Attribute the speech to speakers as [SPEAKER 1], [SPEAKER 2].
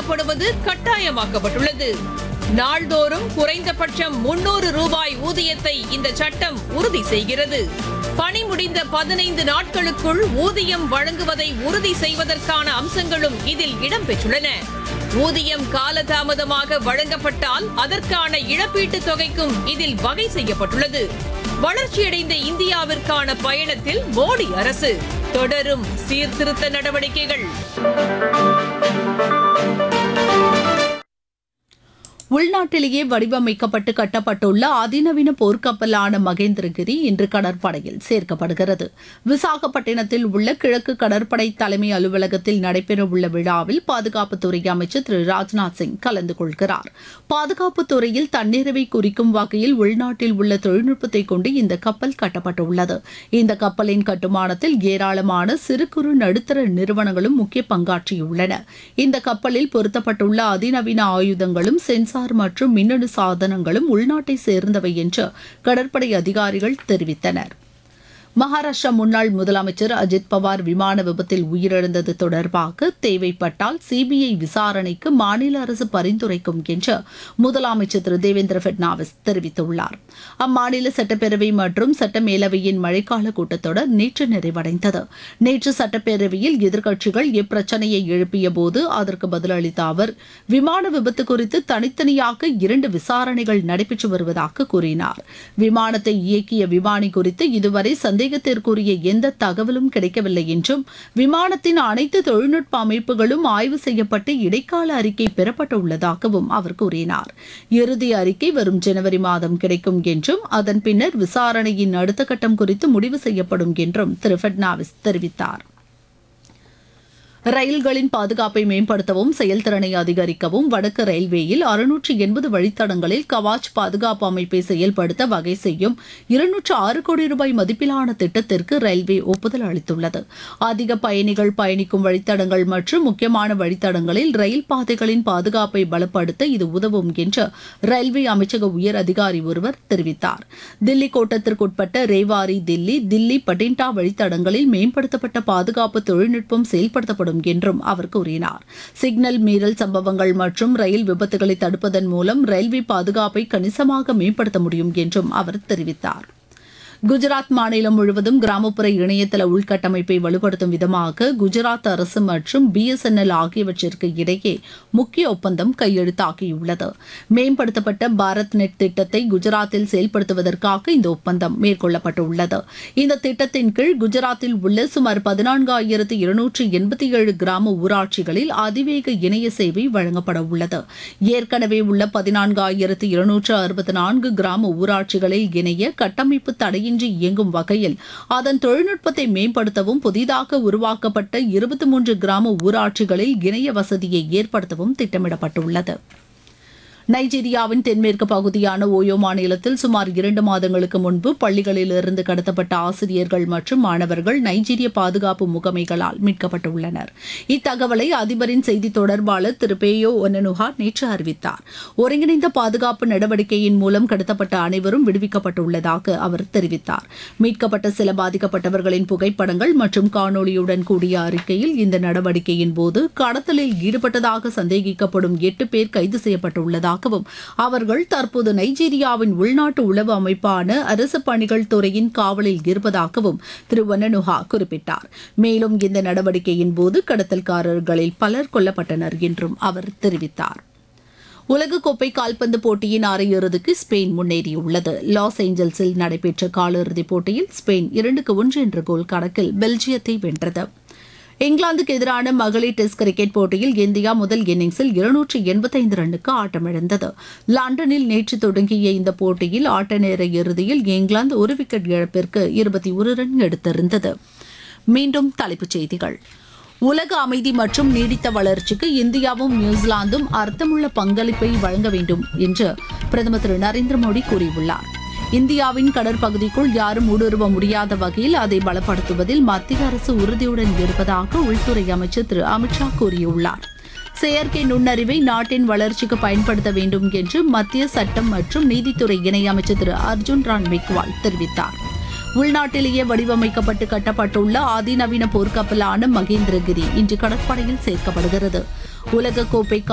[SPEAKER 1] வழங்கப்படுவது கட்டாயமாக்கப்பட்டுள்ளது நாள்தோறும் குறைந்தபட்சம் முன்னூறு ரூபாய் ஊதியத்தை இந்த சட்டம் உறுதி செய்கிறது பணி முடிந்த பதினைந்து நாட்களுக்குள் ஊதியம் வழங்குவதை உறுதி செய்வதற்கான அம்சங்களும் இதில் இடம்பெற்றுள்ளன ஊதியம் காலதாமதமாக வழங்கப்பட்டால் அதற்கான இழப்பீட்டுத் தொகைக்கும் இதில் வகை செய்யப்பட்டுள்ளது வளர்ச்சியடைந்த இந்தியாவிற்கான பயணத்தில் மோடி அரசு தொடரும் சீர்திருத்த நடவடிக்கைகள்
[SPEAKER 2] உள்நாட்டிலேயே வடிவமைக்கப்பட்டு கட்டப்பட்டுள்ள அதிநவீன போர்க்கப்பலான மகேந்திரகிரி இன்று கடற்படையில் சேர்க்கப்படுகிறது விசாகப்பட்டினத்தில் உள்ள கிழக்கு கடற்படை தலைமை அலுவலகத்தில் நடைபெறவுள்ள விழாவில் பாதுகாப்புத்துறை அமைச்சர் திரு ராஜ்நாத் சிங் கலந்து கொள்கிறார் பாதுகாப்புத் துறையில் தன்னிறைவை குறிக்கும் வகையில் உள்நாட்டில் உள்ள தொழில்நுட்பத்தை கொண்டு இந்த கப்பல் கட்டப்பட்டுள்ளது இந்த கப்பலின் கட்டுமானத்தில் ஏராளமான சிறு குறு நடுத்தர நிறுவனங்களும் முக்கிய பங்காற்றியுள்ளன இந்த கப்பலில் பொருத்தப்பட்டுள்ள அதிநவீன ஆயுதங்களும் சென்சார் மற்றும் மின்னணு சாதனங்களும் உள்நாட்டை சேர்ந்தவை என்று கடற்படை அதிகாரிகள் தெரிவித்தனர் மகாராஷ்டிரா முன்னாள் முதலமைச்சர் அஜித் பவார் விமான விபத்தில் உயிரிழந்தது தொடர்பாக தேவைப்பட்டால் சிபிஐ விசாரணைக்கு மாநில அரசு பரிந்துரைக்கும் என்று முதலமைச்சர் திரு தேவேந்திர பட்னாவிஸ் தெரிவித்துள்ளார் அம்மாநில சட்டப்பேரவை மற்றும் சட்டமேலவையின் மழைக்கால கூட்டத்தொடர் நேற்று நிறைவடைந்தது நேற்று சட்டப்பேரவையில் எதிர்க்கட்சிகள் இப்பிரச்சனையை எழுப்பிய போது அதற்கு பதிலளித்த அவர் விமான விபத்து குறித்து தனித்தனியாக இரண்டு விசாரணைகள் நடைபெற்று வருவதாக கூறினார் விமானத்தை இயக்கிய விமானி குறித்து இதுவரை சந்தேகத்திற்குரிய எந்த தகவலும் கிடைக்கவில்லை என்றும் விமானத்தின் அனைத்து தொழில்நுட்ப அமைப்புகளும் ஆய்வு செய்யப்பட்டு இடைக்கால அறிக்கை பெறப்பட்டுள்ளதாகவும் அவர் கூறினார் இறுதி அறிக்கை வரும் ஜனவரி மாதம் கிடைக்கும் என்றும் அதன் பின்னர் விசாரணையின் அடுத்த கட்டம் குறித்து முடிவு செய்யப்படும் என்றும் திரு பட்னாவிஸ் தெரிவித்தார் ரயில்களின் பாதுகாப்பை மேம்படுத்தவும் செயல்திறனை அதிகரிக்கவும் வடக்கு ரயில்வேயில் அறுநூற்று எண்பது வழித்தடங்களில் கவாச் பாதுகாப்பு அமைப்பை செயல்படுத்த வகை செய்யும் இருநூற்று ஆறு கோடி ரூபாய் மதிப்பிலான திட்டத்திற்கு ரயில்வே ஒப்புதல் அளித்துள்ளது அதிக பயணிகள் பயணிக்கும் வழித்தடங்கள் மற்றும் முக்கியமான வழித்தடங்களில் ரயில் பாதைகளின் பாதுகாப்பை பலப்படுத்த இது உதவும் என்று ரயில்வே அமைச்சக உயர் அதிகாரி ஒருவர் தெரிவித்தார் தில்லி கோட்டத்திற்குட்பட்ட ரேவாரி தில்லி தில்லி பட்டிண்டா வழித்தடங்களில் மேம்படுத்தப்பட்ட பாதுகாப்பு தொழில்நுட்பம் செயல்படுத்தப்படும் என்றும் அவர் கூறினார் சிக்னல் மீறல் சம்பவங்கள் மற்றும் ரயில் விபத்துகளை தடுப்பதன் மூலம் ரயில்வே பாதுகாப்பை கணிசமாக மேம்படுத்த முடியும் என்றும் அவர் தெரிவித்தார் குஜராத் மாநிலம் முழுவதும் கிராமப்புற இணையதள உள்கட்டமைப்பை வலுப்படுத்தும் விதமாக குஜராத் அரசு மற்றும் பிஎஸ்என்எல் ஆகியவற்றிற்கு இடையே முக்கிய ஒப்பந்தம் கையெழுத்தாகியுள்ளது மேம்படுத்தப்பட்ட பாரத் நெட் திட்டத்தை குஜராத்தில் செயல்படுத்துவதற்காக இந்த ஒப்பந்தம் மேற்கொள்ளப்பட்டுள்ளது இந்த திட்டத்தின் கீழ் குஜராத்தில் உள்ள சுமார் பதினான்காயிரத்து இருநூற்று எண்பத்தி ஏழு கிராம ஊராட்சிகளில் அதிவேக இணைய சேவை வழங்கப்பட உள்ளது ஏற்கனவே உள்ள பதினான்காயிரத்து இருநூற்று அறுபத்தி நான்கு கிராம ஊராட்சிகளில் இணைய கட்டமைப்பு தடையின்றி இயங்கும் வகையில் அதன் தொழில்நுட்பத்தை மேம்படுத்தவும் புதிதாக உருவாக்கப்பட்ட இருபத்தி மூன்று கிராம ஊராட்சிகளில் இணைய வசதியை ஏற்படுத்தவும் திட்டமிடப்பட்டுள்ளது நைஜீரியாவின் தென்மேற்கு பகுதியான ஓயோ மாநிலத்தில் சுமார் இரண்டு மாதங்களுக்கு முன்பு பள்ளிகளிலிருந்து கடத்தப்பட்ட ஆசிரியர்கள் மற்றும் மாணவர்கள் நைஜீரிய பாதுகாப்பு முகமைகளால் மீட்கப்பட்டுள்ளனர் இத்தகவலை அதிபரின் செய்தி தொடர்பாளர் திரு பேயோ ஒனனுஹா நேற்று அறிவித்தார் ஒருங்கிணைந்த பாதுகாப்பு நடவடிக்கையின் மூலம் கடத்தப்பட்ட அனைவரும் விடுவிக்கப்பட்டுள்ளதாக அவர் தெரிவித்தார் மீட்கப்பட்ட சில பாதிக்கப்பட்டவர்களின் புகைப்படங்கள் மற்றும் காணொலியுடன் கூடிய அறிக்கையில் இந்த நடவடிக்கையின் போது கடத்தலில் ஈடுபட்டதாக சந்தேகிக்கப்படும் எட்டு பேர் கைது செய்யப்பட்டுள்ளதாகவும் அவர்கள் தற்போது நைஜீரியாவின் உள்நாட்டு உளவு அமைப்பான அரசு பணிகள் துறையின் காவலில் இருப்பதாகவும் திரு வனனுஹா குறிப்பிட்டார் மேலும் இந்த நடவடிக்கையின் போது கடத்தல்காரர்களில் பலர் கொல்லப்பட்டனர் என்றும் அவர் தெரிவித்தார் உலகக்கோப்பை கால்பந்து போட்டியின் அரையிறுதிக்கு ஸ்பெயின் முன்னேறியுள்ளது லாஸ் ஏஞ்சல்ஸில் நடைபெற்ற காலிறுதிப் போட்டியில் ஸ்பெயின் இரண்டுக்கு ஒன்று என்ற கோல் கணக்கில் பெல்ஜியத்தை வென்றது இங்கிலாந்துக்கு எதிரான மகளிர் டெஸ்ட் கிரிக்கெட் போட்டியில் இந்தியா முதல் இன்னிங்ஸில் இருநூற்று எண்பத்தைந்து ரன்னுக்கு ஆட்டமிழந்தது லண்டனில் நேற்று தொடங்கிய இந்த போட்டியில் ஆட்ட நேர இறுதியில் இங்கிலாந்து ஒரு விக்கெட் இழப்பிற்கு இருபத்தி ஒரு ரன் எடுத்திருந்தது மீண்டும் தலைப்புச் செய்திகள் உலக அமைதி மற்றும் நீடித்த வளர்ச்சிக்கு இந்தியாவும் நியூசிலாந்தும் அர்த்தமுள்ள பங்களிப்பை வழங்க வேண்டும் என்று பிரதமர் திரு நரேந்திர மோடி கூறியுள்ளார் இந்தியாவின் கடற்பகுதிக்குள் யாரும் ஊடுருவ முடியாத வகையில் அதை பலப்படுத்துவதில் மத்திய அரசு உறுதியுடன் இருப்பதாக உள்துறை அமைச்சர் திரு அமித்ஷா கூறியுள்ளார் செயற்கை நுண்ணறிவை நாட்டின் வளர்ச்சிக்கு பயன்படுத்த வேண்டும் என்று மத்திய சட்டம் மற்றும் நீதித்துறை இணையமைச்சர் திரு அர்ஜுன் ராம் மெக்வால் தெரிவித்தார் உள்நாட்டிலேயே வடிவமைக்கப்பட்டு கட்டப்பட்டுள்ள அதிநவீன போர்க்கப்பலான மகேந்திரகிரி இன்று கடற்படையில் சேர்க்கப்படுகிறது உலகக்கோப்பை